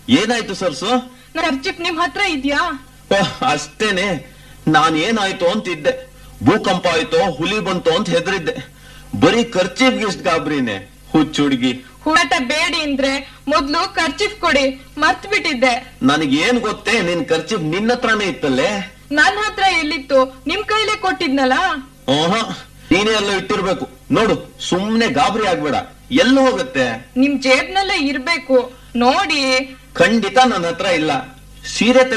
ಏನಾಯ್ತು ಸರ್ಸು ನನ್ ಖರ್ಚಿಪ್ ನಿಮ್ ಹತ್ರ ಇದ್ಯಾ ಓಹ್, ಅಷ್ಟೇನೆ ನಾನ್ ಏನಾಯ್ತು ಅಂತಿದ್ದೆ ಭೂಕಂಪ ಆಯ್ತೋ ಹುಲಿ ಬಂತು ಅಂತ ಹೆದರಿದ್ದೆ ಬರೀ ಖರ್ಚಿಗೆ ಇಷ್ಟ ಗಾಬ್ರಿನೆ ಹುಚ್ಚ ಹುಡುಗಿ ಹೂಡಾಟ ಬೇಡಿ ಅಂದ್ರೆ ಮೊದ್ಲು ಖರ್ಚಿಪ್ ಕೊಡಿ ಮರ್ತ್ ಬಿಟ್ಟಿದ್ದೆ ನನಗೇನ್ ಗೊತ್ತೇ ನಿನ್ ಖರ್ಚು ನಿನ್ನ ಹತ್ರನೇ ಇತ್ತಲ್ಲೇ ನನ್ ಹತ್ರ ಎಲ್ಲಿತ್ತು ನಿಮ್ ಕೈಲೇ ಕೊಟ್ಟಿದ್ನಲ್ಲ ಓಹ ನೀನೇ ಎಲ್ಲ ಇಟ್ಟಿರ್ಬೇಕು ನೋಡು ಸುಮ್ನೆ ಗಾಬರಿ ಆಗ್ಬೇಡ ಎಲ್ಲ ಹೋಗುತ್ತೆ ನಿಮ್ ಜೇಬ್ನಲ್ಲೇ ಇರ್ಬೇಕು ನೋಡಿ ಖಂಡಿತ ನನ್ನ ಹತ್ರ ಇಲ್ಲ ಸೀರೆ